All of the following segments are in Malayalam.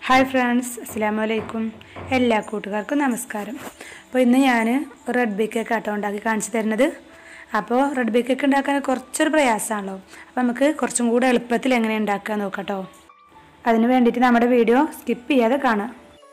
ഹായ് ഫ്രണ്ട്സ് അസ്സാം വലൈക്കും എല്ലാ കൂട്ടുകാർക്കും നമസ്കാരം അപ്പോൾ ഇന്ന് ഞാൻ റെഡ് ബി കേക്ക് ആട്ടോ ഉണ്ടാക്കി കാണിച്ചു തരുന്നത് അപ്പോൾ റെഡ് ബി കേക്ക് ഉണ്ടാക്കാൻ കുറച്ചൊരു പ്രയാസമാണല്ലോ അപ്പോൾ നമുക്ക് കുറച്ചും കൂടെ എളുപ്പത്തിൽ എങ്ങനെ ഉണ്ടാക്കുക നോക്കട്ടോ അതിന് വേണ്ടിയിട്ട് നമ്മുടെ വീഡിയോ സ്കിപ്പ് ചെയ്യാതെ കാണാം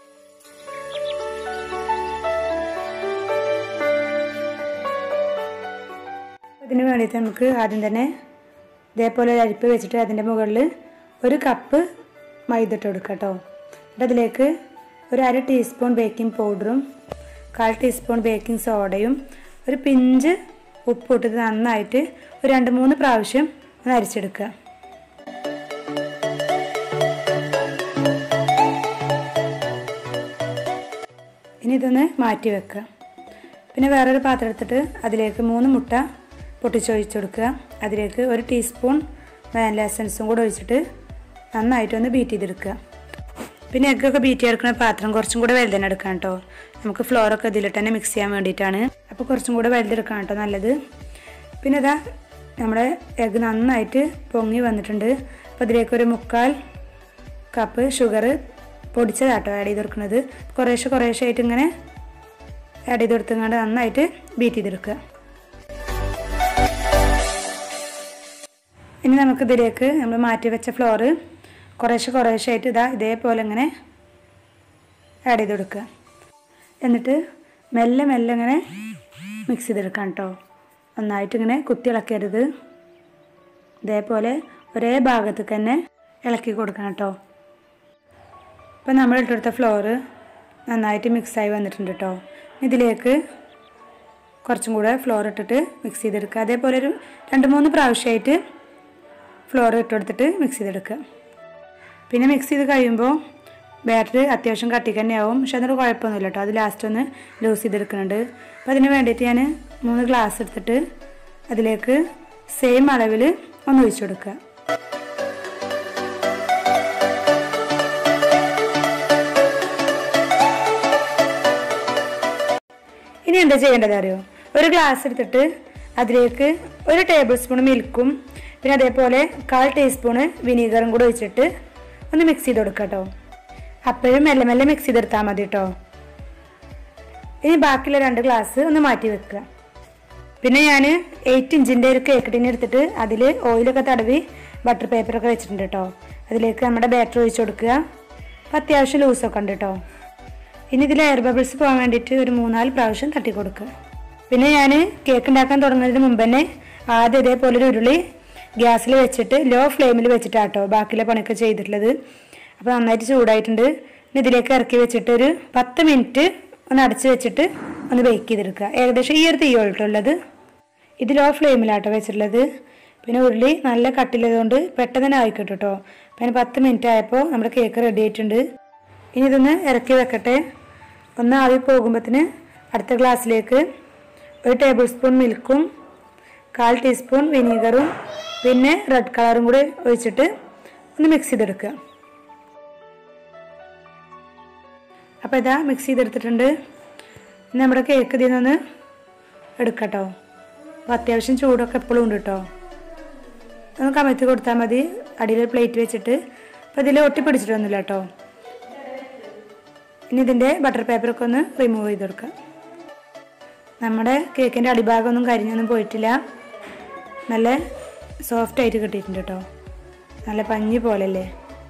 ഇതിന് വേണ്ടിയിട്ട് നമുക്ക് ആദ്യം തന്നെ ഇതേപോലെ ഒരു അരിപ്പ് വെച്ചിട്ട് അതിൻ്റെ മുകളിൽ ഒരു കപ്പ് മൈദ ഇട്ട് കൊടുക്കുക കേട്ടോ എന്നിട്ട് അതിലേക്ക് ഒരു അര ടീസ്പൂൺ ബേക്കിംഗ് പൗഡറും കാൽ ടീസ്പൂൺ ബേക്കിംഗ് സോഡയും ഒരു പിഞ്ച് ഉപ്പ് ഇട്ടിട്ട് നന്നായിട്ട് ഒരു രണ്ട് മൂന്ന് പ്രാവശ്യം ഒന്ന് അരിച്ചെടുക്കുക ഇനി ഇതൊന്ന് മാറ്റി വെക്കുക പിന്നെ വേറൊരു പാത്രം എടുത്തിട്ട് അതിലേക്ക് മൂന്ന് മുട്ട പൊട്ടിച്ചൊഴിച്ച് കൊടുക്കുക അതിലേക്ക് ഒരു ടീസ്പൂൺ വാനില എസൻസും കൂടെ ഒഴിച്ചിട്ട് നന്നായിട്ടൊന്ന് ബീറ്റ് ചെയ്തെടുക്കുക പിന്നെ എഗ്ഗൊക്കെ ബീറ്റ് ചെയ്തെടുക്കുന്ന പാത്രം കുറച്ചും കൂടെ വലുതന്നെ എടുക്കാം കേട്ടോ നമുക്ക് ഫ്ലോറൊക്കെ ഇതിലിട്ട് തന്നെ മിക്സ് ചെയ്യാൻ വേണ്ടിയിട്ടാണ് അപ്പോൾ കുറച്ചും കൂടെ വലുതെടുക്കാം കേട്ടോ നല്ലത് പിന്നെ ഇതാ നമ്മുടെ എഗ്ഗ് നന്നായിട്ട് പൊങ്ങി വന്നിട്ടുണ്ട് അപ്പോൾ അതിലേക്ക് ഒരു മുക്കാൽ കപ്പ് ഷുഗർ പൊടിച്ചതാട്ടോ ആഡ് ചെയ്ത് കൊടുക്കുന്നത് കുറേശ്ശെ കുറേശ്ശെ ആയിട്ട് ഇങ്ങനെ ആഡ് ചെയ്ത് കൊടുത്തുകൊണ്ട് നന്നായിട്ട് ബീറ്റ് ചെയ്തെടുക്കുക ഇനി നമുക്ക് ഇതിലേക്ക് നമ്മൾ മാറ്റി വെച്ച ഫ്ലോറ് കുറേശ്ശെ കുറേശ്ശെ ആയിട്ട് ഇതാ ഇതേപോലെ ഇങ്ങനെ ആഡ് ചെയ്ത് കൊടുക്കുക എന്നിട്ട് മെല്ലെ മെല്ലെ ഇങ്ങനെ മിക്സ് ചെയ്തെടുക്കാം കേട്ടോ നന്നായിട്ട് ഇങ്ങനെ കുത്തി ഇളക്കരുത് ഇതേപോലെ ഒരേ ഭാഗത്തേക്ക് തന്നെ ഇളക്കി കൊടുക്കണം കേട്ടോ ഇപ്പം നമ്മൾ ഇട്ടെടുത്ത ഫ്ലോറ് നന്നായിട്ട് മിക്സായി വന്നിട്ടുണ്ട് കേട്ടോ ഇതിലേക്ക് കുറച്ചും കൂടെ ഫ്ലോർ ഇട്ടിട്ട് മിക്സ് ചെയ്തെടുക്കുക അതേപോലെ ഒരു രണ്ട് മൂന്ന് പ്രാവശ്യമായിട്ട് ഫ്ലോർ ഇട്ട് കൊടുത്തിട്ട് മിക്സ് ചെയ്തെടുക്കുക പിന്നെ മിക്സ് ചെയ്ത് കഴിയുമ്പോൾ ബാറ്റർ അത്യാവശ്യം കട്ടിക്ക് തന്നെയാവും പക്ഷെ അതൊരു കുഴപ്പമൊന്നുമില്ല കേട്ടോ അത് ലാസ്റ്റ് ഒന്ന് ലൂസ് ചെയ്തെടുക്കുന്നുണ്ട് അപ്പോൾ അതിന് വേണ്ടിയിട്ട് ഞാൻ മൂന്ന് ഗ്ലാസ് എടുത്തിട്ട് അതിലേക്ക് സെയിം അളവിൽ ഒന്ന് ഒഴിച്ചു കൊടുക്കുക ഇനി എന്താ ചെയ്യേണ്ടത് അറിയോ ഒരു ഗ്ലാസ് എടുത്തിട്ട് അതിലേക്ക് ഒരു ടേബിൾ സ്പൂൺ മിൽക്കും പിന്നെ അതേപോലെ കാൽ ടീസ്പൂണ് വിനീഗറും കൂടെ ഒഴിച്ചിട്ട് ഒന്ന് മിക്സ് ചെയ്ത് കൊടുക്കുക കേട്ടോ അപ്പോഴും മെല്ലെ മെല്ലെ മിക്സ് ചെയ്തെടുത്താൽ മതി കേട്ടോ ഇനി ബാക്കിയുള്ള രണ്ട് ഗ്ലാസ് ഒന്ന് മാറ്റി വെക്കുക പിന്നെ ഞാൻ എയ്റ്റ് ഇഞ്ചിൻ്റെ ഒരു കേക്ക് ടിൻ എടുത്തിട്ട് അതിൽ ഓയിലൊക്കെ തടവി ബട്ടർ പേപ്പറൊക്കെ വെച്ചിട്ടുണ്ട് കേട്ടോ അതിലേക്ക് നമ്മുടെ ബാറ്റർ ഒഴിച്ച് കൊടുക്കുക അപ്പം അത്യാവശ്യം ലൂസൊക്കെ ഉണ്ട് കേട്ടോ ഇനി ഇതിൽ എയർ ബബിൾസ് പോകാൻ വേണ്ടിയിട്ട് ഒരു മൂന്നാല് പ്രാവശ്യം തട്ടി കൊടുക്കുക പിന്നെ ഞാൻ കേക്ക് ഉണ്ടാക്കാൻ തുടങ്ങുന്നതിന് മുമ്പ് തന്നെ ആദ്യം ഇതേപോലെ ഒരു ഉരുളി ഗ്യാസിൽ വെച്ചിട്ട് ലോ ഫ്ലെയിമിൽ വെച്ചിട്ടാട്ടോ ബാക്കിയുള്ള പണിയൊക്കെ ചെയ്തിട്ടുള്ളത് അപ്പോൾ നന്നായിട്ട് ചൂടായിട്ടുണ്ട് ഇനി ഇതിലേക്ക് ഇറക്കി വെച്ചിട്ട് ഒരു പത്ത് മിനിറ്റ് ഒന്ന് അടച്ച് വെച്ചിട്ട് ഒന്ന് ബേക്ക് ചെയ്തെടുക്കുക ഏകദേശം ഈ ഒരു തീയോട്ടോ ഉള്ളത് ഇത് ലോ ഫ്ലെയിമിലാട്ടോ വെച്ചിട്ടുള്ളത് പിന്നെ ഉരുളി നല്ല കട്ടിലതുകൊണ്ട് പെട്ടെന്ന് തന്നെ ആയിക്കോട്ടെ കേട്ടോ പിന്നെ പത്ത് മിനിറ്റ് ആയപ്പോൾ നമ്മുടെ കേക്ക് റെഡി ആയിട്ടുണ്ട് ഇനി ഇതൊന്ന് ഇറക്കി വെക്കട്ടെ ഒന്ന് ആവി പോകുമ്പോഴത്തിന് അടുത്ത ഗ്ലാസ്സിലേക്ക് ഒരു ടേബിൾ സ്പൂൺ മിൽക്കും കാൽ ടീസ്പൂൺ വിനീഗറും പിന്നെ റെഡ് കളറും കൂടി ഒഴിച്ചിട്ട് ഒന്ന് മിക്സ് ചെയ്തെടുക്കുക അപ്പോൾ ഇതാ മിക്സ് ചെയ്തെടുത്തിട്ടുണ്ട് ഇനി നമ്മുടെ കേക്ക് ഇതിൽ നിന്ന് എടുക്കട്ടോ അപ്പോൾ അത്യാവശ്യം ചൂടൊക്കെ എപ്പോഴും ഉണ്ട് കേട്ടോ ഒന്ന് കമഴ്ത്തി കൊടുത്താൽ മതി അടിയിൽ പ്ലേറ്റ് വെച്ചിട്ട് അപ്പോൾ ഇതിൽ ഒട്ടി പിടിച്ചിട്ടൊന്നുമില്ല കേട്ടോ ഇനി ഇതിൻ്റെ ബട്ടർ പേപ്പറൊക്കെ ഒന്ന് റിമൂവ് ചെയ്ത് കൊടുക്കാം നമ്മുടെ കേക്കിൻ്റെ അടിഭാഗമൊന്നും കരിഞ്ഞൊന്നും പോയിട്ടില്ല നല്ല സോഫ്റ്റ് ആയിട്ട് കിട്ടിയിട്ടുണ്ട് കേട്ടോ നല്ല പഞ്ഞി പോലല്ലേ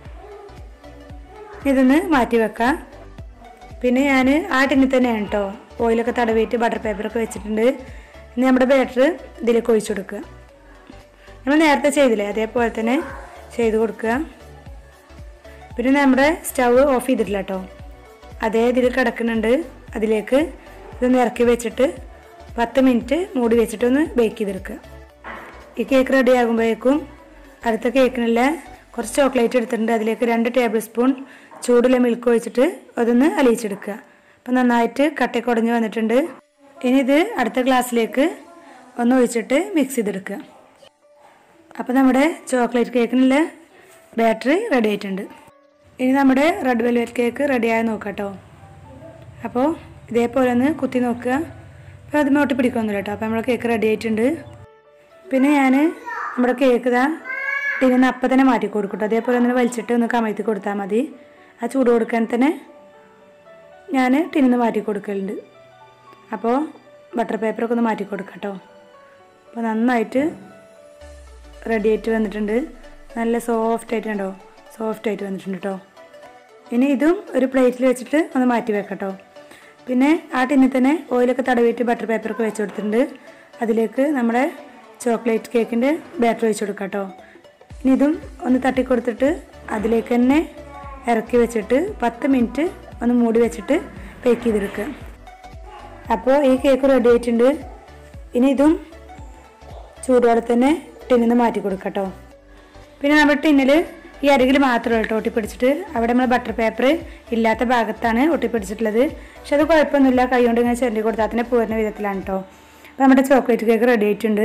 ഇതൊന്ന് മാറ്റി വെക്കാം പിന്നെ ഞാൻ ആ ടിന്നിൽ തന്നെയാണ് കേട്ടോ ഓയിലൊക്കെ തടവിയിട്ട് ബട്ടർ പേപ്പറൊക്കെ വെച്ചിട്ടുണ്ട് ഇനി നമ്മുടെ ബാറ്റർ ഇതിലേക്ക് ഒഴിച്ചു കൊടുക്കുക നമ്മൾ നേരത്തെ ചെയ്തില്ലേ അതേപോലെ തന്നെ ചെയ്ത് കൊടുക്കുക പിന്നെ നമ്മുടെ സ്റ്റവ് ഓഫ് ചെയ്തിട്ടില്ല കേട്ടോ അതേ ഇതിൽ കിടക്കുന്നുണ്ട് അതിലേക്ക് ഇതൊന്ന് ഇറക്കി വെച്ചിട്ട് പത്ത് മിനിറ്റ് മൂടി വെച്ചിട്ടൊന്ന് ബേക്ക് ചെയ്തെടുക്കുക ഈ കേക്ക് റെഡി ആകുമ്പോഴേക്കും അടുത്ത കേക്കിനുള്ള കുറച്ച് ചോക്ലേറ്റ് എടുത്തിട്ടുണ്ട് അതിലേക്ക് രണ്ട് ടേബിൾ സ്പൂൺ ചൂടുള്ള മിൽക്ക് ഒഴിച്ചിട്ട് അതൊന്ന് അലിയിച്ചെടുക്കുക അപ്പം നന്നായിട്ട് കട്ടക്കുടഞ്ഞ് വന്നിട്ടുണ്ട് ഇനി ഇത് അടുത്ത ഗ്ലാസ്സിലേക്ക് ഒന്ന് ഒഴിച്ചിട്ട് മിക്സ് ചെയ്തെടുക്കുക അപ്പോൾ നമ്മുടെ ചോക്ലേറ്റ് കേക്കിനുള്ള ബാറ്ററി റെഡി ആയിട്ടുണ്ട് ഇനി നമ്മുടെ റെഡ് വെൽവെറ്റ് കേക്ക് റെഡിയായി നോക്കാം കേട്ടോ അപ്പോൾ ഇതേപോലെ ഒന്ന് കുത്തി നോക്കുക അപ്പോൾ അത് ഒട്ടി പിടിക്കൊന്നുമില്ല കേട്ടോ അപ്പോൾ നമ്മുടെ കേക്ക് റെഡി ആയിട്ടുണ്ട് പിന്നെ ഞാൻ നമ്മുടെ കേക്ക് ഇതാ ടിന്നിന്ന് അപ്പം തന്നെ മാറ്റി കൊടുക്കട്ടോ അതേപോലെ ഒന്ന് വലിച്ചിട്ട് ഒന്ന് കമഴ്ത്തി കൊടുത്താൽ മതി ആ ചൂട് കൊടുക്കാൻ തന്നെ ഞാൻ ടിന്നിന്ന് മാറ്റി കൊടുക്കലുണ്ട് അപ്പോൾ ബട്ടർ പേപ്പറൊക്കെ ഒന്ന് മാറ്റി കൊടുക്കാം കേട്ടോ അപ്പോൾ നന്നായിട്ട് റെഡി ആയിട്ട് വന്നിട്ടുണ്ട് നല്ല സോഫ്റ്റ് ആയിട്ട് കണ്ടോ സോഫ്റ്റ് ആയിട്ട് വന്നിട്ടുണ്ട് കേട്ടോ ഇനി ഇതും ഒരു പ്ലേറ്റിൽ വെച്ചിട്ട് ഒന്ന് മാറ്റി വെക്കാം കേട്ടോ പിന്നെ ആ ടിന്നിൽ തന്നെ ഓയിലൊക്കെ തടവിയിട്ട് ബട്ടർ പേപ്പറൊക്കെ വെച്ച് കൊടുത്തിട്ടുണ്ട് അതിലേക്ക് നമ്മുടെ ചോക്ലേറ്റ് കേക്കിൻ്റെ ബാറ്റർ ഒഴിച്ച് കൊടുക്കാം കേട്ടോ ഇനി ഇതും ഒന്ന് തട്ടി കൊടുത്തിട്ട് അതിലേക്ക് തന്നെ ഇറക്കി വെച്ചിട്ട് പത്ത് മിനിറ്റ് ഒന്ന് മൂടി വെച്ചിട്ട് ബേക്ക് ചെയ്തെടുക്കുക അപ്പോൾ ഈ കേക്ക് റെഡി ആയിട്ടുണ്ട് ഇനി ഇതും ചൂടോടെ തന്നെ ടിന്നിൽ നിന്ന് മാറ്റി കൊടുക്കാം കേട്ടോ പിന്നെ നമ്മുടെ ടിന്നിൽ ഈ അരികിൽ മാത്രമേ കേട്ടോ ഒട്ടിപ്പിടിച്ചിട്ട് അവിടെ നമ്മൾ ബട്ടർ പേപ്പർ ഇല്ലാത്ത ഭാഗത്താണ് ഒട്ടിപ്പിടിച്ചിട്ടുള്ളത് പക്ഷെ അത് കുഴപ്പമൊന്നുമില്ല കൈ കൊണ്ട് ഇങ്ങനെ ചെറിയ കൊടുത്താൽ തന്നെ പോരുന്ന വിധത്തിലാണ് കേട്ടോ അപ്പോൾ നമ്മുടെ ചോക്ലേറ്റ് കേക്ക് റെഡി ആയിട്ടുണ്ട്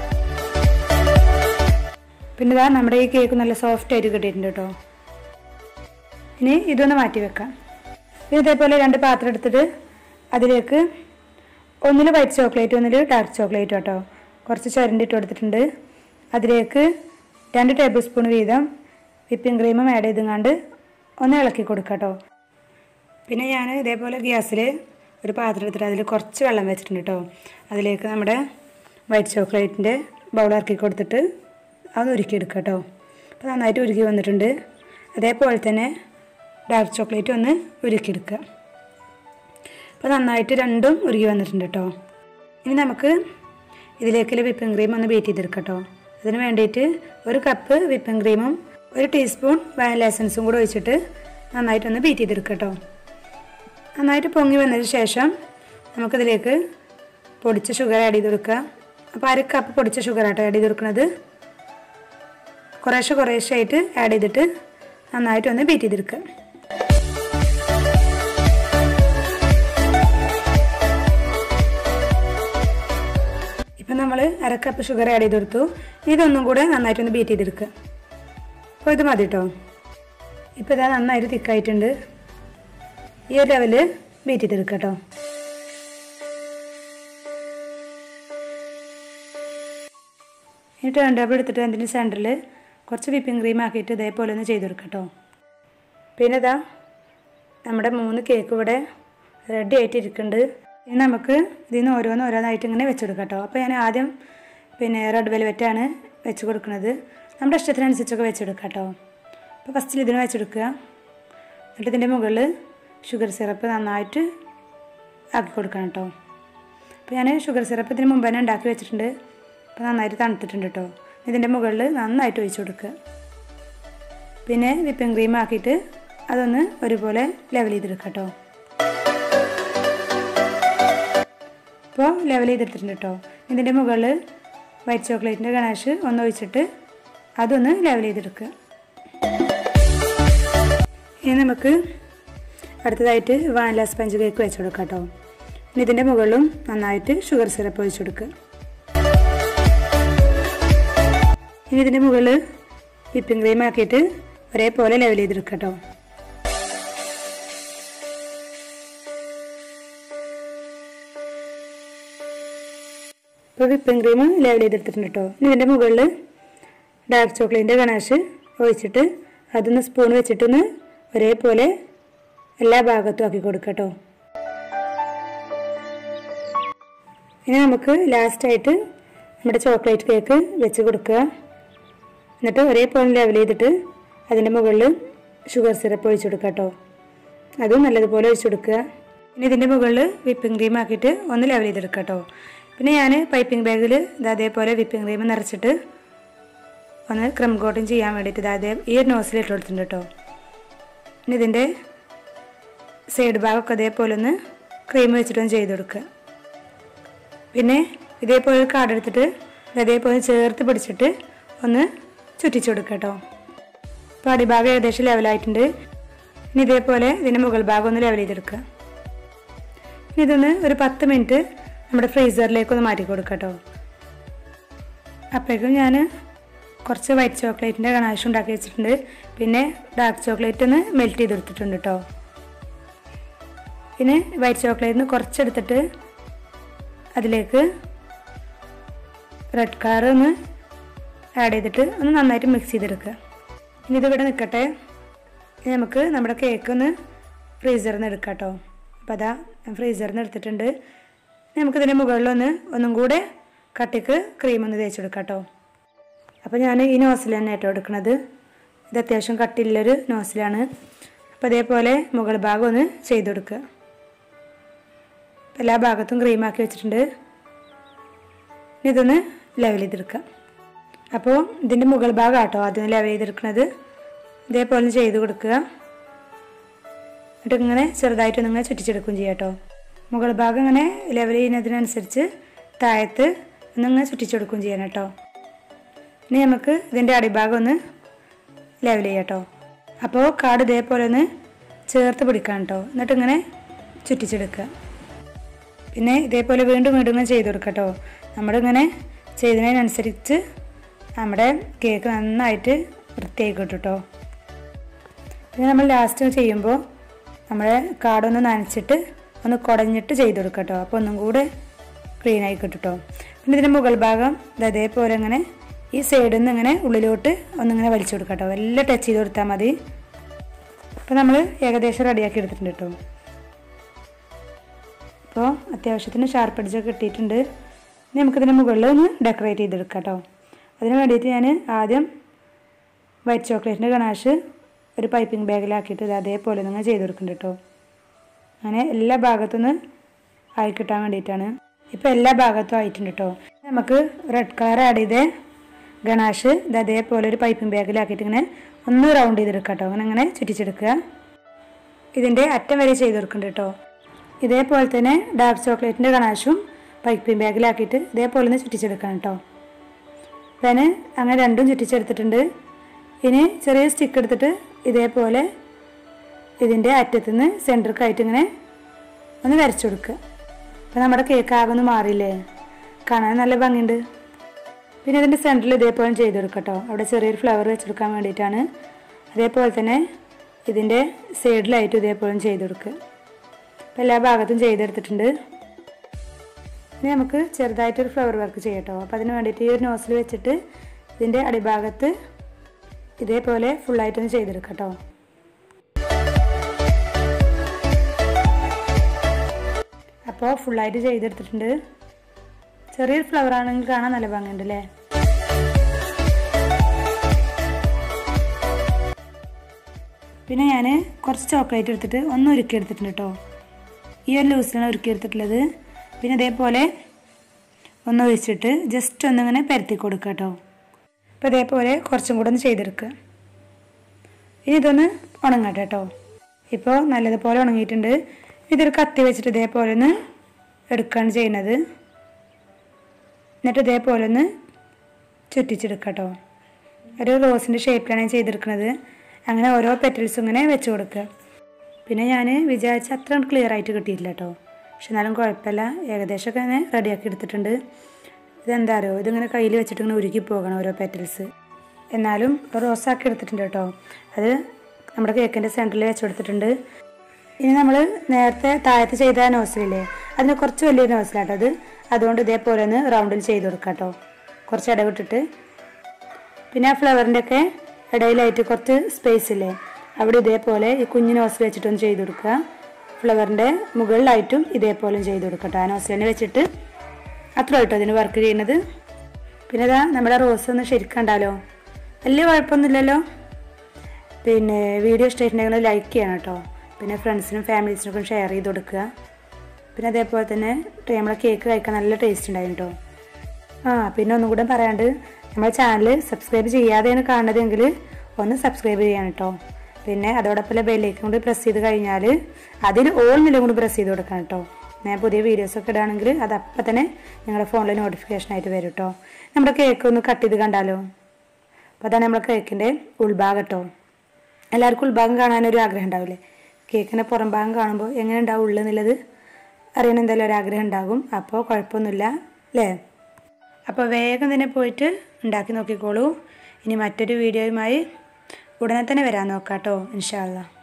പിന്നെ ഇതാ നമ്മുടെ ഈ കേക്ക് നല്ല സോഫ്റ്റ് ആയിട്ട് കിട്ടിയിട്ടുണ്ട് കേട്ടോ ഇനി ഇതൊന്ന് മാറ്റി വെക്കാം പിന്നെ ഇതേപോലെ രണ്ട് പാത്രം എടുത്തിട്ട് അതിലേക്ക് ഒന്നിൽ വൈറ്റ് ചോക്ലേറ്റ് ഒന്നിൽ ഡാർക്ക് ചോക്ലേറ്റ് കേട്ടോ കുറച്ച് ചുരണ്ടിട്ട് കൊടുത്തിട്ടുണ്ട് അതിലേക്ക് രണ്ട് ടേബിൾ സ്പൂൺ വീതം വിപ്പിംഗ് ക്രീമും ആഡ് ചെയ്തുങ്ങാണ്ട് ഒന്ന് ഇളക്കി കൊടുക്കാം കേട്ടോ പിന്നെ ഞാൻ ഇതേപോലെ ഗ്യാസിൽ ഒരു പാത്രം എടുത്തിട്ട് അതിൽ കുറച്ച് വെള്ളം വെച്ചിട്ടുണ്ട് കേട്ടോ അതിലേക്ക് നമ്മുടെ വൈറ്റ് ചോക്ലേറ്റിൻ്റെ ബൗളിറക്കി കൊടുത്തിട്ട് അത് ഉരുക്കിയെടുക്കുക കേട്ടോ അപ്പോൾ നന്നായിട്ട് ഉരുക്കി വന്നിട്ടുണ്ട് അതേപോലെ തന്നെ ഡാർക്ക് ചോക്ലേറ്റ് ഒന്ന് ഉരുക്കിയെടുക്കുക അപ്പോൾ നന്നായിട്ട് രണ്ടും ഉരുകി വന്നിട്ടുണ്ട് കേട്ടോ ഇനി നമുക്ക് ഇതിലേക്കുള്ള വിപ്പിംഗ് ക്രീം ഒന്ന് ബീറ്റ് ചെയ്തെടുക്കാം കേട്ടോ അതിന് വേണ്ടിയിട്ട് ഒരു കപ്പ് വിപ്പിംഗ് ക്രീമും ഒരു ടീസ്പൂൺ വാനില എസൻസും കൂടെ ഒഴിച്ചിട്ട് നന്നായിട്ടൊന്ന് ബീറ്റ് ചെയ്തെടുക്കാം കേട്ടോ നന്നായിട്ട് പൊങ്ങി വന്നതിന് ശേഷം നമുക്കിതിലേക്ക് പൊടിച്ച ഷുഗർ ആഡ് ചെയ്ത് കൊടുക്കുക അപ്പോൾ അര കപ്പ് പൊടിച്ച ഷുഗർ ആട്ടോ ആഡ് ചെയ്ത് കൊടുക്കുന്നത് കുറേശ്ശെ കുറേശ്ശെ ആയിട്ട് ആഡ് ചെയ്തിട്ട് നന്നായിട്ടൊന്ന് ബീറ്റ് ചെയ്തെടുക്കുക ഇപ്പം നമ്മൾ അര കപ്പ് ഷുഗർ ആഡ് ചെയ്ത് കൊടുത്തു ഇതൊന്നും കൂടെ നന്നായിട്ടൊന്ന് ബീറ്റ് ചെയ്തെടുക്കുക അപ്പോൾ ഇത് മതി കേട്ടോ ഇപ്പോൾ ഇതാ നന്നായിട്ട് തിക്കായിട്ടുണ്ട് ഈ ഒരു ലെവല് ബീറ്റ് ചെയ്തെടുക്കുക കേട്ടോ ഇനി ടേൺ ടേബിൾ എടുത്തിട്ട് അതിൻ്റെ സെൻറ്ററിൽ കുറച്ച് വിപ്പിംഗ് ക്രീം ആക്കിയിട്ട് ഇതേപോലെ ഒന്ന് ചെയ്ത് കൊടുക്കാം കേട്ടോ പിന്നെ ഇതാ നമ്മുടെ മൂന്ന് കേക്ക് ഇവിടെ റെഡി ആയിട്ട് ഇരിക്കുന്നുണ്ട് ഇനി നമുക്ക് ഇതിൽ നിന്ന് ഓരോന്ന് ഓരോന്നായിട്ട് ഇങ്ങനെ വെച്ച് കൊടുക്കാം കേട്ടോ അപ്പോൾ ഞാൻ ആദ്യം പിന്നെ റെഡ് വെൽവെറ്റാണ് വെച്ച് കൊടുക്കുന്നത് നമ്മുടെ ഇഷ്ടത്തിനനുസരിച്ചൊക്കെ വെച്ചെടുക്കാം കേട്ടോ അപ്പോൾ ഫസ്റ്റിൽ ഇതിന് വെച്ചെടുക്കുക എന്നിട്ട് ഇതിൻ്റെ മുകളിൽ ഷുഗർ സിറപ്പ് നന്നായിട്ട് ആക്കി കൊടുക്കണം കേട്ടോ അപ്പോൾ ഞാൻ ഷുഗർ സിറപ്പ് ഇതിന് മുമ്പ് തന്നെ ഉണ്ടാക്കി വെച്ചിട്ടുണ്ട് അപ്പോൾ നന്നായിട്ട് തണുത്തിട്ടുണ്ട് കേട്ടോ ഇതിൻ്റെ മുകളിൽ നന്നായിട്ട് ഒഴിച്ചു കൊടുക്കുക പിന്നെ വിപ്പിംഗ് ക്രീം ആക്കിയിട്ട് അതൊന്ന് ഒരുപോലെ ലെവൽ ചെയ്തെടുക്കുക കേട്ടോ ഇപ്പോൾ ലെവൽ ചെയ്തെടുത്തിട്ടുണ്ട് കേട്ടോ ഇതിൻ്റെ മുകളിൽ വൈറ്റ് ചോക്ലേറ്റിൻ്റെ ഗണാഷ് ഒന്ന് ഒഴിച്ചിട്ട് അതൊന്ന് ലെവൽ ചെയ്തെടുക്കുക ഇനി നമുക്ക് അടുത്തതായിട്ട് വാനില സ്പഞ്ച് കേക്ക് വെച്ച് കൊടുക്കാം കേട്ടോ ഇനി ഇതിൻ്റെ മുകളിലും നന്നായിട്ട് ഷുഗർ സിറപ്പ് ഒഴിച്ചു കൊടുക്കുക ഇനി ഇതിൻ്റെ മുകളിൽ വിപ്പിംഗ് ക്രീം ആക്കിയിട്ട് ഒരേപോലെ ലെവൽ ചെയ്തെടുക്കുക കേട്ടോ ഇപ്പോൾ വിപ്പിംഗ് ക്രീം ലെവൽ ചെയ്തെടുത്തിട്ടുണ്ട് കേട്ടോ ഇനി ഇതിൻ്റെ മുകളിൽ ഡാർക്ക് ചോക്ലേറ്റിൻ്റെ ഗണാഷ് ഒഴിച്ചിട്ട് അതൊന്ന് സ്പൂൺ വെച്ചിട്ടൊന്ന് ഒരേപോലെ എല്ലാ ഭാഗത്തും ആക്കി കൊടുക്കുക കേട്ടോ ഇനി നമുക്ക് ലാസ്റ്റായിട്ട് നമ്മുടെ ചോക്ലേറ്റ് കേക്ക് വെച്ച് കൊടുക്കുക എന്നിട്ട് ഒരേപോലെ ലെവൽ ചെയ്തിട്ട് അതിൻ്റെ മുകളിൽ ഷുഗർ സിറപ്പ് ഒഴിച്ചു കൊടുക്കുക കേട്ടോ അതും നല്ലതുപോലെ ഒഴിച്ചു കൊടുക്കുക ഇനി ഇതിൻ്റെ മുകളിൽ വിപ്പിംഗ് ക്രീം ആക്കിയിട്ട് ഒന്ന് ലെവൽ ചെയ്തെടുക്കുക കേട്ടോ പിന്നെ ഞാൻ പൈപ്പിംഗ് ബാഗിൽ ഇത് അതേപോലെ വിപ്പിംഗ് ക്രീം നിറച്ചിട്ട് ഒന്ന് ക്രം കോട്ടിങ് ചെയ്യാൻ വേണ്ടിയിട്ട് ഇത് അതേ ഈ ഒരു നോസിൽ ഇട്ട് കൊടുത്തിട്ടുണ്ട് കേട്ടോ ഇനി ഇതിൻ്റെ സൈഡ് ഭാഗമൊക്കെ അതേപോലെ ഒന്ന് ക്രീം വെച്ചിട്ടൊന്ന് ചെയ്ത് കൊടുക്കുക പിന്നെ ഇതേപോലെ ഒരു കാർഡ് എടുത്തിട്ട് അതേപോലെ ചേർത്ത് പിടിച്ചിട്ട് ഒന്ന് ചുറ്റിച്ചു കൊടുക്കുക കേട്ടോ അപ്പോൾ അടിഭാഗം ഏകദേശം ലെവലായിട്ടുണ്ട് ഇനി ഇതേപോലെ ഇതിൻ്റെ മുകൾ ഭാഗം ഒന്ന് ലെവൽ ചെയ്തെടുക്കുക ഇനി ഇതൊന്ന് ഒരു പത്ത് മിനിറ്റ് നമ്മുടെ ഫ്രീസറിലേക്ക് ഒന്ന് മാറ്റി കൊടുക്കുക കേട്ടോ അപ്പോഴേക്കും ഞാൻ കുറച്ച് വൈറ്റ് ചോക്ലേറ്റിൻ്റെ ഗണാശം ഉണ്ടാക്കി വെച്ചിട്ടുണ്ട് പിന്നെ ഡാർക്ക് ചോക്ലേറ്റ് ഒന്ന് മെൽറ്റ് ചെയ്തെടുത്തിട്ടുണ്ട് കേട്ടോ പിന്നെ വൈറ്റ് ചോക്ലേറ്റിന് കുറച്ചെടുത്തിട്ട് അതിലേക്ക് റെഡ് കളർ ഒന്ന് ആഡ് ചെയ്തിട്ട് ഒന്ന് നന്നായിട്ട് മിക്സ് ചെയ്തെടുക്കുക ഇനി ഇതിവിടെ നിൽക്കട്ടെ ഇനി നമുക്ക് നമ്മുടെ കേക്ക് ഒന്ന് ഫ്രീസറിൽ നിന്ന് എടുക്കാം കേട്ടോ അപ്പോൾ അതാ ഞാൻ ഫ്രീസറിൽ നിന്ന് എടുത്തിട്ടുണ്ട് ഇനി നമുക്കിതിൻ്റെ മുകളിലൊന്ന് ഒന്നും കൂടെ കട്ടിക്ക് ക്രീം ഒന്ന് തേച്ചെടുക്കാം കേട്ടോ അപ്പോൾ ഞാൻ ഈ നോസിൽ തന്നെ കേട്ടോ എടുക്കുന്നത് ഇത് അത്യാവശ്യം കട്ടിയുള്ളൊരു നോസിലാണ് അപ്പോൾ അതേപോലെ മുകൾ ഭാഗം ഒന്ന് ചെയ്ത് കൊടുക്കുക എല്ലാ ഭാഗത്തും ക്രീമാക്കി വെച്ചിട്ടുണ്ട് ഇനി ഇതൊന്ന് ലെവൽ ചെയ്തെടുക്കുക അപ്പോൾ ഇതിൻ്റെ മുകൾ ഭാഗം കേട്ടോ ആദ്യം ലെവൽ ചെയ്തെടുക്കുന്നത് ഇതേപോലെ ചെയ്ത് കൊടുക്കുക എന്നിട്ട് ഇങ്ങനെ ചെറുതായിട്ട് നിങ്ങൾ ചുറ്റിച്ചെടുക്കുകയും ചെയ്യാം കേട്ടോ മുകൾ ഭാഗം ഇങ്ങനെ ലെവൽ ചെയ്യുന്നതിനനുസരിച്ച് താഴത്ത് ഒന്നിങ്ങനെ ചുറ്റിച്ചെടുക്കുകയും ചെയ്യണം കേട്ടോ ഇനി നമുക്ക് ഇതിൻ്റെ അടിഭാഗം ഒന്ന് ലെവൽ ചെയ്യാം കേട്ടോ അപ്പോൾ കാട് ഇതേപോലെ ഒന്ന് ചേർത്ത് പിടിക്കാം കേട്ടോ എന്നിട്ട് ഇങ്ങനെ ചുറ്റിച്ചെടുക്കുക പിന്നെ ഇതേപോലെ വീണ്ടും വീണ്ടും ഇങ്ങനെ ചെയ്ത് കൊടുക്കുക കേട്ടോ നമ്മളിങ്ങനെ ചെയ്തതിനനുസരിച്ച് നമ്മുടെ കേക്ക് നന്നായിട്ട് വൃത്തിയായി കിട്ടും കേട്ടോ പിന്നെ നമ്മൾ ലാസ്റ്റ് ചെയ്യുമ്പോൾ നമ്മുടെ കാടൊന്ന് നനച്ചിട്ട് ഒന്ന് കുടഞ്ഞിട്ട് ചെയ്ത് കൊടുക്കുക കേട്ടോ അപ്പോൾ ഒന്നും കൂടെ ക്ലീൻ ആയി കിട്ടും കേട്ടോ പിന്നെ ഇതിൻ്റെ മുകൾ ഭാഗം ഇത് അതേപോലെ ഇങ്ങനെ ഈ സൈഡിൽ നിന്ന് ഇങ്ങനെ ഉള്ളിലോട്ട് ഒന്നിങ്ങനെ വലിച്ചു കൊടുക്കുക കേട്ടോ എല്ലാം ടച്ച് ചെയ്ത് കൊടുത്താൽ മതി അപ്പോൾ നമ്മൾ ഏകദേശം റെഡിയാക്കി എടുത്തിട്ടുണ്ട് കേട്ടോ അപ്പോൾ അത്യാവശ്യത്തിന് ഷാർപ്പ് അടിച്ചൊക്കെ കിട്ടിയിട്ടുണ്ട് ഇനി നമുക്കിതിൻ്റെ മുകളിൽ ഒന്ന് ഡെക്കറേറ്റ് ചെയ്തെടുക്കാം കേട്ടോ അതിന് വേണ്ടിയിട്ട് ഞാൻ ആദ്യം വൈറ്റ് ചോക്ലേറ്റിൻ്റെ ഗണാഷ് ഒരു പൈപ്പിംഗ് ബാഗിലാക്കിയിട്ട് ഇത് അതേപോലെ നിങ്ങൾ ചെയ്ത് കൊടുക്കുന്നുണ്ട് കേട്ടോ അങ്ങനെ എല്ലാ ഭാഗത്തുനിന്ന് ആയി കിട്ടാൻ വേണ്ടിയിട്ടാണ് ഇപ്പോൾ എല്ലാ ഭാഗത്തും ആയിട്ടുണ്ട് കേട്ടോ നമുക്ക് റെഡ് കളർ ആഡ് ചെയ്ത് ഗണാഷ് ഇത് അതേപോലെ ഒരു പൈപ്പിംഗ് ബാഗിലാക്കിയിട്ട് ഇങ്ങനെ ഒന്ന് റൗണ്ട് ചെയ്തെടുക്കുക കേട്ടോ അങ്ങനെ അങ്ങനെ ചുറ്റിച്ചെടുക്കുക ഇതിൻ്റെ അറ്റം വരെ ചെയ്ത് കൊടുക്കുന്നുണ്ട് കേട്ടോ ഇതേപോലെ തന്നെ ഡാർക്ക് ചോക്ലേറ്റിൻ്റെ ഗണാഷും പൈപ്പിംഗ് ബാഗിലാക്കിയിട്ട് ഇതേപോലെ ഒന്ന് ചുറ്റിച്ചെടുക്കണം കേട്ടോ ഞാൻ അങ്ങനെ രണ്ടും ചുറ്റിച്ചെടുത്തിട്ടുണ്ട് ഇനി ചെറിയ സ്റ്റിക്ക് എടുത്തിട്ട് ഇതേപോലെ ഇതിൻ്റെ അറ്റത്തുനിന്ന് സെൻറ്റർക്കായിട്ട് ഇങ്ങനെ ഒന്ന് വരച്ചു കൊടുക്കുക അപ്പോൾ നമ്മുടെ കേക്ക് ആകെ ഒന്ന് മാറിയില്ലേ കാണാൻ നല്ല ഭംഗിയുണ്ട് പിന്നെ ഇതിൻ്റെ സെൻറ്ററിൽ ഇതേപോലെ ചെയ്ത് കൊടുക്കട്ടോ അവിടെ ചെറിയൊരു ഫ്ലവർ വെച്ചെടുക്കാൻ വേണ്ടിയിട്ടാണ് അതേപോലെ തന്നെ ഇതിൻ്റെ സൈഡിലായിട്ട് ഇതേപോലെ ചെയ്ത് കൊടുക്കുക അപ്പോൾ എല്ലാ ഭാഗത്തും ചെയ്തെടുത്തിട്ടുണ്ട് ഇനി നമുക്ക് ചെറുതായിട്ടൊരു ഫ്ലവർ വർക്ക് ചെയ്യട്ടോ അപ്പോൾ അതിന് വേണ്ടിയിട്ട് ഈ ഒരു നോസിൽ വെച്ചിട്ട് ഇതിൻ്റെ അടിഭാഗത്ത് ഇതേപോലെ ഫുള്ളായിട്ടൊന്ന് ചെയ്തെടുക്കാം കേട്ടോ അപ്പോൾ ഫുള്ളായിട്ട് ചെയ്തെടുത്തിട്ടുണ്ട് ചെറിയൊരു ഫ്ലവർ ആണെങ്കിൽ കാണാൻ നല്ല ഭംഗിയുണ്ട് അല്ലേ പിന്നെ ഞാൻ കുറച്ച് ചോക്ലേറ്റ് എടുത്തിട്ട് ഒന്ന് ഉരുക്കി എടുത്തിട്ടുണ്ട് കേട്ടോ ഈ ഒരു ലൂസിലാണ് ഉരുക്കി എടുത്തിട്ടുള്ളത് പിന്നെ അതേപോലെ ഒന്ന് ഒഴിച്ചിട്ട് ജസ്റ്റ് ഒന്നിങ്ങനെ പരത്തി കൊടുക്കുക കേട്ടോ അപ്പോൾ ഇതേപോലെ കുറച്ചും കൂടെ ഒന്ന് ചെയ്തെടുക്കുക ഇനി ഇതൊന്ന് ഉണങ്ങട്ടെ കേട്ടോ ഇപ്പോൾ നല്ലതുപോലെ ഉണങ്ങിയിട്ടുണ്ട് ഇതൊരു കത്തി വെച്ചിട്ട് ഇതേപോലെ ഒന്ന് എടുക്കുകയാണ് ചെയ്യുന്നത് എന്നിട്ട് ഇതേപോലെ ഒന്ന് ചുറ്റിച്ചെടുക്കുക കേട്ടോ ഒരു റോസിൻ്റെ ഷേപ്പിലാണ് ഞാൻ ചെയ്തെടുക്കുന്നത് അങ്ങനെ ഓരോ പെറ്റൽസും ഇങ്ങനെ വെച്ച് കൊടുക്കുക പിന്നെ ഞാൻ വിചാരിച്ച അത്ര ക്ലിയർ ആയിട്ട് കിട്ടിയിട്ടില്ല കേട്ടോ പക്ഷെ എന്നാലും കുഴപ്പമില്ല ഏകദേശമൊക്കെ ഇങ്ങനെ റെഡിയാക്കി എടുത്തിട്ടുണ്ട് ഇതെന്താ അറിയോ ഇതിങ്ങനെ കയ്യിൽ വെച്ചിട്ട് ഇങ്ങനെ ഉരുക്കി പോകണം ഓരോ പെറ്റൽസ് എന്നാലും റോസാക്കി എടുത്തിട്ടുണ്ട് കേട്ടോ അത് നമ്മുടെ കേക്കിൻ്റെ സെൻറ്ററിൽ വെച്ച് കൊടുത്തിട്ടുണ്ട് ഇനി നമ്മൾ നേരത്തെ താഴത്ത് ചെയ്ത നോസിലില്ലേ അതിന് കുറച്ച് വലിയൊരു നോസിലാട്ടോ അത് അതുകൊണ്ട് ഇതേപോലെ ഒന്ന് റൗണ്ടിൽ ചെയ്ത് കൊടുക്കാം കേട്ടോ കുറച്ച് ഇടവിട്ടിട്ട് പിന്നെ ആ ഫ്ലവറിൻ്റെ ഒക്കെ ഇടയിലായിട്ട് കുറച്ച് സ്പേസ് ഇല്ലേ അവിടെ ഇതേപോലെ ഈ കുഞ്ഞു നോസിൽ വെച്ചിട്ടൊന്ന് ചെയ്ത് കൊടുക്കുക ഫ്ലവറിൻ്റെ മുകളിലായിട്ടും ഇതേപോലെ ചെയ്ത് കൊടുക്കട്ടോ ആ നോസിൽ തന്നെ വെച്ചിട്ട് അത്ര കേട്ടോ അതിന് വർക്ക് ചെയ്യുന്നത് പിന്നെ ഇതാ നമ്മുടെ റോസ് ഒന്ന് ശരിക്കണ്ടാലോ വലിയ കുഴപ്പമൊന്നുമില്ലല്ലോ പിന്നെ വീഡിയോ ഇഷ്ടമായിട്ടുണ്ടെങ്കിൽ ലൈക്ക് ചെയ്യണം കേട്ടോ പിന്നെ ഫ്രണ്ട്സിനും ഫാമിലീസിനൊക്കെ ഷെയർ ചെയ്ത് കൊടുക്കുക പിന്നെ അതേപോലെ തന്നെ നമ്മളെ കേക്ക് കഴിക്കാൻ നല്ല ടേസ്റ്റ് ഉണ്ടായിരുന്നു കേട്ടോ ആ പിന്നെ ഒന്നും കൂടെ പറയാണ്ട് നമ്മുടെ ചാനൽ സബ്സ്ക്രൈബ് ചെയ്യാതെയാണ് കാണുന്നതെങ്കിൽ ഒന്ന് സബ്സ്ക്രൈബ് ചെയ്യണം കേട്ടോ പിന്നെ അതോടൊപ്പം ബെല്ലേക്കും കൂടി പ്രസ് ചെയ്ത് കഴിഞ്ഞാൽ അതിൽ ഓൾ നില കൂടി പ്രസ് ചെയ്ത് കൊടുക്കണം കേട്ടോ ഞാൻ പുതിയ വീഡിയോസൊക്കെ ഇടുകയാണെങ്കിൽ അത് അപ്പം തന്നെ നിങ്ങളുടെ ഫോണിൽ നോട്ടിഫിക്കേഷൻ ആയിട്ട് വരും കേട്ടോ നമ്മുടെ കേക്ക് ഒന്ന് കട്ട് ചെയ്ത് കണ്ടാലോ അപ്പോൾ അതാണ് നമ്മുടെ കേക്കിൻ്റെ ഉൾഭാഗം കേട്ടോ എല്ലാവർക്കും ഉൾഭാഗം കാണാനൊരു ആഗ്രഹം ഉണ്ടാവില്ലേ കേക്കിൻ്റെ പുറം ഭാഗം കാണുമ്പോൾ എങ്ങനെ ഉണ്ടാവും ഉള്ളു എന്നുള്ളത് അറിയാൻ എന്തായാലും ഒരു ആഗ്രഹം ഉണ്ടാകും അപ്പോൾ കുഴപ്പമൊന്നുമില്ല അല്ലേ അപ്പോൾ വേഗം തന്നെ പോയിട്ട് ഉണ്ടാക്കി നോക്കിക്കോളൂ ഇനി മറ്റൊരു വീഡിയോയുമായി ഉടനെ തന്നെ വരാൻ നോക്കാം കേട്ടോ ഇൻഷാല്ല